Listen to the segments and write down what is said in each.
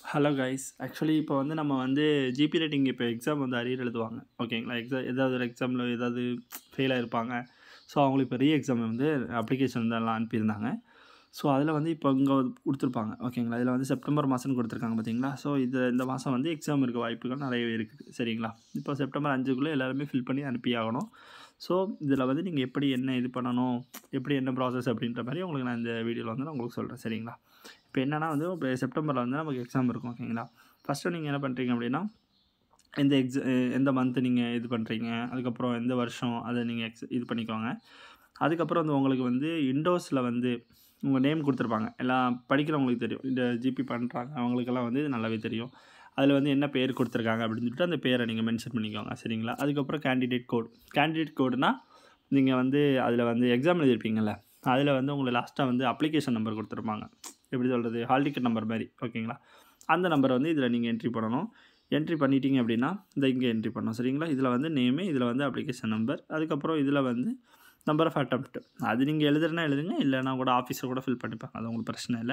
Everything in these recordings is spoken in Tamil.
ஹலோ கைஸ் ஆக்சுவலி இப்போ வந்து நம்ம வந்து ஜிபி ரேட்டிங் இப்போ எக்ஸாம் வந்து அரியர் எழுதுவாங்க ஓகேங்களா எக்ஸாம் ஏதாவது ஒரு எக்ஸாமில் ஏதாவது ஃபெயில் ஆகிருப்பாங்க ஸோ அவங்களுக்கு இப்போ ரீ எக்ஸாம் வந்து அப்ளிகேஷன் வந்து எல்லாம் அனுப்பியிருந்தாங்க ஸோ அதில் வந்து இப்போ இங்கே கொடுத்துருப்பாங்க ஓகேங்களா இதில் வந்து செப்டம்பர் மாதம்னு கொடுத்துருக்காங்க பார்த்தீங்களா ஸோ இது இந்த மாதம் வந்து எக்ஸாம் இருக்க வாய்ப்புகள் நிறையவே இருக்குது சரிங்களா இப்போ செப்டம்பர் அஞ்சுக்குள்ளே எல்லாருமே ஃபில் பண்ணி அனுப்பி ஆகணும் ஸோ இதில் வந்து நீங்கள் எப்படி என்ன இது பண்ணணும் எப்படி என்ன ப்ராசஸ் அப்படின்ற மாதிரி உங்களுக்கு நான் இந்த வீடியோவில் வந்து நான் உங்களுக்கு சொல்கிறேன் சரிங்களா இப்போ என்னென்னா வந்து இப்போ செப்டம்பரில் வந்து நமக்கு எக்ஸாம் இருக்கும் ஓகேங்களா ஃபஸ்ட்டு நீங்கள் என்ன பண்ணுறீங்க அப்படின்னா எந்த எக்ஸ எந்த மந்த்து நீங்கள் இது பண்ணுறீங்க அதுக்கப்புறம் எந்த வருஷம் அதை நீங்கள் எக்ஸ் இது பண்ணிக்கோங்க அதுக்கப்புறம் வந்து உங்களுக்கு வந்து இண்டோஸில் வந்து உங்கள் நேம் கொடுத்துருப்பாங்க எல்லாம் படிக்கிறவங்களுக்கு தெரியும் இந்த ஜிபி பண்ணுறாங்க அவங்களுக்கெல்லாம் வந்து இது நல்லாவே தெரியும் அதில் வந்து என்ன பேர் கொடுத்துருக்காங்க அப்படின்னு சொல்லிட்டு அந்த பேரை நீங்கள் மென்ஷன் பண்ணிக்கோங்க சரிங்களா அதுக்கப்புறம் கேண்டிடேட் கோட் கேண்டிடேட் கோடுனா நீங்கள் வந்து அதில் வந்து எக்ஸாம் எழுதிருப்பீங்கள்ல அதில் வந்து உங்களை லாஸ்ட்டாக வந்து அப்ளிகேஷன் நம்பர் கொடுத்துருப்பாங்க எப்படி சொல்கிறது ஹால் டிக்கெட் நம்பர் மாதிரி ஓகேங்களா அந்த நம்பரை வந்து இதில் நீங்கள் என்ட்ரி பண்ணணும் என்ட்ரி பண்ணிட்டீங்க அப்படின்னா இந்த இங்கே என்ட்ரி பண்ணணும் சரிங்களா இதில் வந்து நேமு இதில் வந்து அப்ளிகேஷன் நம்பர் அதுக்கப்புறம் இதில் வந்து நம்பர் ஆஃப் அட்டம்ப்ட் அது நீங்கள் எழுதுறனா எழுதுங்க இல்லைனா கூட ஆஃபீஸில் கூட ஃபில் பண்ணிப்பாங்க அது உங்களுக்கு பிரச்சனை இல்லை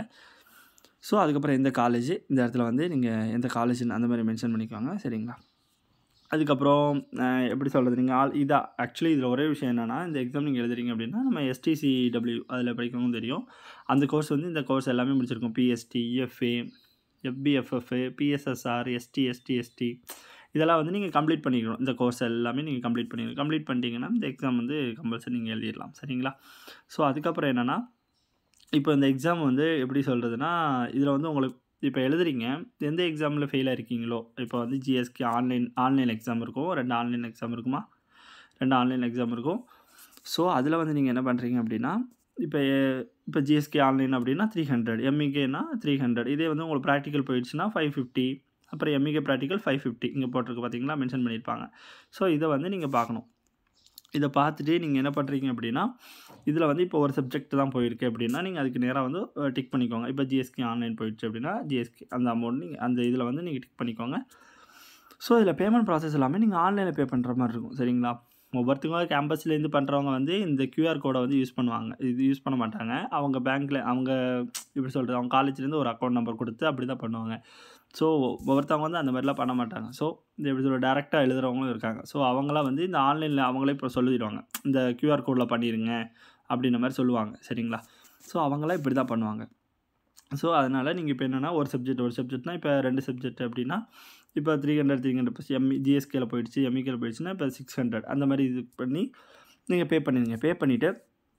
ஸோ அதுக்கப்புறம் எந்த காலேஜ் இந்த இடத்துல வந்து நீங்கள் எந்த காலேஜ்னு அந்த மாதிரி மென்ஷன் பண்ணிக்கோங்க சரிங்களா அதுக்கப்புறம் அஹ், எப்படி சொல்கிறது நீங்கள் ஆல் இதா ஆக்சுவலி இதில் ஒரே விஷயம் என்னென்னா இந்த எக்ஸாம் நீங்கள் எழுதுறீங்க அப்படின்னா நம்ம எஸ்டிசிடபிள்யூ அதில் படிக்கணும் தெரியும் அந்த கோர்ஸ் வந்து இந்த கோர்ஸ் எல்லாமே முடிச்சிருக்கோம் பிஎஸ்டி இஎஃப்ஏ எஃபிஎஃப்எஃப் பிஎஸ்எஸ்ஆர் எஸ்டி எஸ்டி எஸ்டி இதெல்லாம் வந்து நீங்கள் கம்ப்ளீட் பண்ணிக்கணும் இந்த கோர்ஸ் எல்லாமே நீங்கள் கம்ப்ளீட் பண்ணிக்கணும் கம்ப்ளீட் பண்ணிட்டீங்கன்னா இந்த எக்ஸாம் வந்து கம்பல்சரி நீங்கள் எழுதிடலாம் சரிங்களா ஸோ அதுக்கப்புறம் என்னென்னா இப்போ இந்த எக்ஸாம் வந்து எப்படி சொல்கிறதுனா இதில் வந்து உங்களுக்கு இப்போ எழுதுறீங்க எந்த எக்ஸாமில் ஃபெயில் ஆயிருக்கீங்களோ இப்போ வந்து ஜிஎஸ்கே ஆன்லைன் ஆன்லைன் எக்ஸாம் இருக்கும் ரெண்டு ஆன்லைன் எக்ஸாம் இருக்குமா ரெண்டு ஆன்லைன் எக்ஸாம் இருக்கும் ஸோ அதில் வந்து நீங்கள் என்ன பண்ணுறீங்க அப்படின்னா இப்போ இப்போ ஜிஎஸ்கே ஆன்லைன் அப்படின்னா த்ரீ ஹண்ட்ரட் எம்இகேனா த்ரீ ஹண்ட்ரட் இதே வந்து உங்களுக்கு ப்ராக்டிக்கல் போயிடுச்சுன்னா ஃபைவ் ஃபிஃப்டி அப்புறம் எம்இகே ப்ராக்டிக்கல் ஃபைவ் ஃபிஃப்டி இங்கே போட்டிருக்கு பார்த்தீங்களா மென்ஷன் பண்ணியிருப்பாங்க ஸோ இதை வந்து நீங்கள் பார்க்கணும் இதை பார்த்துட்டு நீங்கள் என்ன பண்ணுறீங்க அப்படின்னா இதில் வந்து இப்போ ஒரு சப்ஜெக்ட் தான் போயிருக்கு அப்படின்னா நீங்கள் அதுக்கு நேராக வந்து டிக் பண்ணிக்கோங்க இப்போ ஜிஎஸ்கே ஆன்லைன் போயிடுச்சு அப்படின்னா ஜிஎஸ்கே அந்த அமௌண்ட் நீங்கள் அந்த இதில் வந்து நீங்கள் டிக் பண்ணிக்கோங்க ஸோ இதில் பேமெண்ட் ப்ராசஸ் எல்லாமே நீங்கள் ஆன்லைனில் பே பண்ணுற மாதிரி இருக்கும் சரிங்களா ஒவ்வொருத்தவங்க கேம்பஸ்லேருந்து பண்ணுறவங்க வந்து இந்த கியூஆர் கோடை வந்து யூஸ் பண்ணுவாங்க இது யூஸ் பண்ண மாட்டாங்க அவங்க பேங்க்கில் அவங்க இப்படி சொல்கிறது அவங்க காலேஜ்லேருந்து ஒரு அக்கௌண்ட் நம்பர் கொடுத்து அப்படி தான் பண்ணுவாங்க ஸோ ஒவ்வொருத்தவங்க வந்து அந்த மாதிரிலாம் பண்ண மாட்டாங்க ஸோ இந்த எப்படி சொல்ல டேரெக்டாக எழுதுகிறவங்களும் இருக்காங்க ஸோ அவங்களாம் வந்து இந்த ஆன்லைனில் அவங்களே இப்போ சொல்லிடுவாங்க இந்த கியூஆர் கோடில் பண்ணிடுங்க அப்படின்ற மாதிரி சொல்லுவாங்க சரிங்களா ஸோ அவங்களாம் இப்படி தான் பண்ணுவாங்க ஸோ அதனால் நீங்கள் இப்போ என்னென்னா ஒரு சப்ஜெக்ட் ஒரு சப்ஜெக்ட்னா இப்போ ரெண்டு சப்ஜெக்ட் அப்படின்னா இப்போ three hundred three hundred plus ME ஜிஎஸ்கேல போயிடுச்சு எம்இகேல போயிடுச்சுன்னா இப்போ சிக்ஸ் ஹண்ட்ரட் அந்த மாதிரி இது பண்ணி நீங்கள் பே பண்ணிடுங்க பே பண்ணிவிட்டு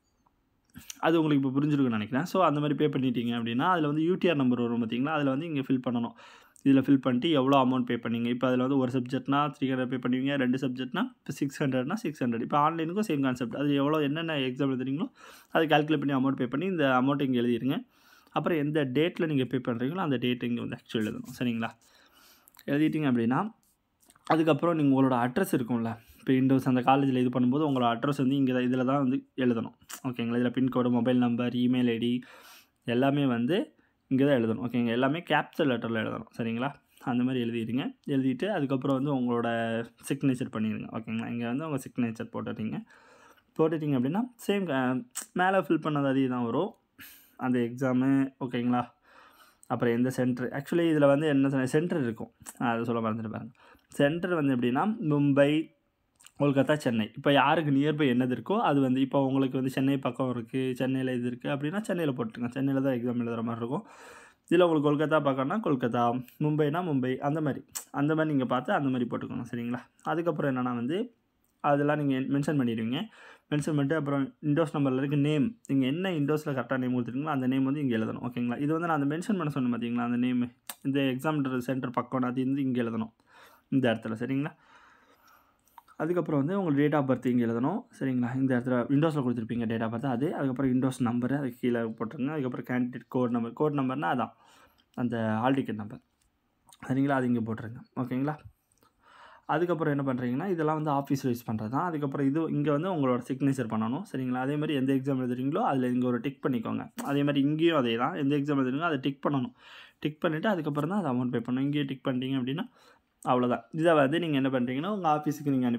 அது உங்களுக்கு இப்போ புரிஞ்சிருக்குன்னு நினைக்கிறேன் ஸோ அந்த மாதிரி பே பண்ணிட்டீங்க அப்படின்னா அதில் வந்து யூடிஆர் நம்பர் வரும் பார்த்தீங்களா அதில் வந்து இங்கே ஃபில் பண்ணணும் இதில் ஃபில் பண்ணிட்டு எவ்வளோ அமௌண்ட் பே பண்ணீங்க இப்போ அதில் வந்து ஒரு சப்ஜெக்ட்னா த்ரீ ஹண்ட்ரட் பே பண்ணுவீங்க ரெண்டு சப்ஜெக்ட்னா இப்போ சிக்ஸ் ஹண்ட்ரட்னா சிக்ஸ் ஹண்ட்ரட் இப்போ ஆன்லைனுக்கும் சேம் கான்செப்ட் அது எவ்வளோ என்னென்ன எக்ஸாம் எழுதுறீங்களோ அதை கால்குலேட் பண்ணி அமௌண்ட் பே பண்ணி இந்த அமௌண்ட் இங்கே எழுதிருங்க அப்புறம் எந்த டேட்டில் நீங்கள் பே பண்ணுறீங்களோ அந்த டேட் இங்கே வந்து ஆக்சுவல் எழுதணும் சரிங்களா எழுதிட்டீங்க அப்படின்னா அதுக்கப்புறம் நீங்கள் உங்களோட அட்ரஸ் இருக்கும்ல இப்போ இண்டோஸ் அந்த காலேஜில் இது பண்ணும்போது உங்களோட அட்ரஸ் வந்து இங்கே இதில் தான் வந்து எழுதணும் ஓகேங்களா இதில் pincode mobile number email ID எல்லாமே வந்து இங்கே தான் எழுதணும் ஓகேங்க எல்லாமே கேப்சல் லெட்டரில் எழுதணும் சரிங்களா அந்த மாதிரி எழுதிடுங்க எழுதிட்டு அதுக்கப்புறம் வந்து உங்களோட சிக்னேச்சர் பண்ணிடுங்க ஓகேங்களா இங்கே வந்து உங்கள் சிக்னேச்சர் போட்டுட்டீங்க போட்டுட்டீங்க அப்படின்னா சேம் மேலே ஃபில் பண்ணது அதே தான் வரும் அந்த எக்ஸாமு ஓகேங்களா அப்புறம் எந்த சென்டர் ஆக்சுவலி இதில் வந்து என்ன சென்டர் இருக்கும் அதை சொல்ல மறந்துட்டு பாருங்க சென்டர் வந்து எப்படின்னா மும்பை கொல்கத்தா சென்னை இப்போ யாருக்கு நியர்பை என்னது இருக்கோ அது வந்து இப்போ உங்களுக்கு வந்து சென்னை பக்கம் இருக்குது சென்னையில் இது இருக்குது அப்படின்னா சென்னையில் போட்டுருங்க சென்னையில் தான் எக்ஸாம் எழுதுகிற மாதிரி இருக்கும் இதில் உங்களுக்கு கொல்கத்தா பக்கம்னா கொல்கத்தா மும்பைனா மும்பை அந்த மாதிரி அந்த மாதிரி நீங்கள் பார்த்து அந்த மாதிரி போட்டுக்கோங்க சரிங்களா அதுக்கப்புறம் என்னென்னா வந்து அதெல்லாம் நீங்கள் மென்ஷன் பண்ணிடுவீங்க மென்ஷன் பண்ணிட்டு அப்புறம் இண்டோஸ் நம்பரில் இருக்க நேம் நீங்கள் என்ன இண்டோஸில் கரெக்டாக நேம் கொடுத்துருக்கீங்களோ அந்த நேம் வந்து இங்கே எழுதணும் ஓகேங்களா இது வந்து நான் அந்த மென்ஷன் பண்ண சொன்னேன் பார்த்தீங்களா அந்த நேம் இந்த எக்ஸாம் சென்டர் பக்கம் அது வந்து இங்கே எழுதணும் இந்த இடத்துல சரிங்களா அதுக்கப்புறம் வந்து உங்களுக்கு டேட் ஆஃப் பர்த் இங்கே எழுதணும் சரிங்களா இந்த இடத்துல விண்டோஸில் கொடுத்துருப்பீங்க டேட் ஆஃப் பர்த் அது அதுக்கப்புறம் விண்டோஸ் நம்பரு அது கீழே போட்டுருங்க அதுக்கப்புறம் கேண்டிடேட் கோட் நம்பர் கோட் நம்பர்னால் அதான் அந்த ஹால் டிக்கெட் நம்பர் சரிங்களா அது இங்கே போட்டுருங்க ஓகேங்களா அதுக்கப்புறம் என்ன பண்ணுறீங்கன்னா இதெல்லாம் வந்து ஆஃபீஸ் யூஸ் பண்ணுறது தான் அதுக்கப்புறம் இது இங்கே வந்து உங்களோட சிக்னேச்சர் பண்ணணும் சரிங்களா அதே மாதிரி எந்த எக்ஸாம் எழுதுறீங்களோ அதில் இங்கே ஒரு டிக் பண்ணிக்கோங்க அதே மாதிரி இங்கேயும் அதே தான் எந்த எக்ஸாம் எழுதுறீங்களோ அதை டிக் பண்ணணும் டிக் பண்ணிவிட்டு அதுக்கப்புறம் தான் அது அமௌண்ட் பே பண்ணணும் இங்கேயே டிக் பண்ணிட்டீங்க அப்படின்னா அவ்வளோதான் இதை வந்து நீங்கள் என்ன பண்ணுறீங்கன்னா உங்கள் ஆஃபீஸுக்கு நீங்கள் அனுப்பி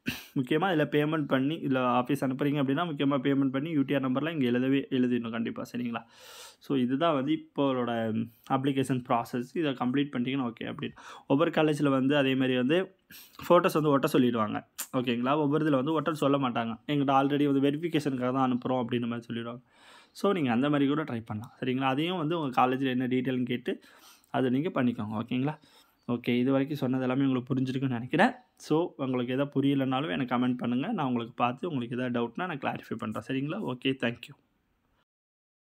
முக்கியமாக இதில் பேமெண்ட் பண்ணி இல்லை ஆஃபீஸ் அனுப்புறீங்க அப்படின்னா முக்கியமாக பேமெண்ட் பண்ணி யூடிஆர் நம்பர்லாம் இங்கே எழுதவே எழுதிடணும் கண்டிப்பாக சரிங்களா ஸோ இதுதான் வந்து இப்போட அப்ளிகேஷன் ப்ராசஸ் இதை கம்ப்ளீட் பண்ணிட்டீங்கன்னா ஓகே அப்படின்னு ஒவ்வொரு காலேஜில் வந்து அதேமாதிரி வந்து ஃபோட்டோஸ் வந்து ஒட்ட சொல்லிடுவாங்க ஓகேங்களா ஒவ்வொரு இதில் வந்து ஒட்ட சொல்ல மாட்டாங்க எங்கிட்ட ஆல்ரெடி வந்து வெரிஃபிகேஷனுக்காக தான் அனுப்புகிறோம் அப்படின்ற மாதிரி சொல்லிடுவாங்க ஸோ நீங்கள் அந்த மாதிரி கூட ட்ரை பண்ணலாம் சரிங்களா அதையும் வந்து உங்கள் காலேஜில் என்ன டீட்டெயில்னு கேட்டு அதை நீங்கள் பண்ணிக்கோங்க ஓகேங்களா ஓகே இது வரைக்கும் சொன்னது எல்லாமே உங்களுக்கு புரிஞ்சிருக்குன்னு நினைக்கிறேன் ஸோ உங்களுக்கு எதாவது புரியலைனாலும் எனக்கு கமெண்ட் பண்ணுங்கள் நான் உங்களுக்கு பார்த்து உங்களுக்கு எதாவது டவுட்னா நான் கிளாரிஃபை பண்ணுறேன் சரிங்களா ஓகே தேங்க்யூ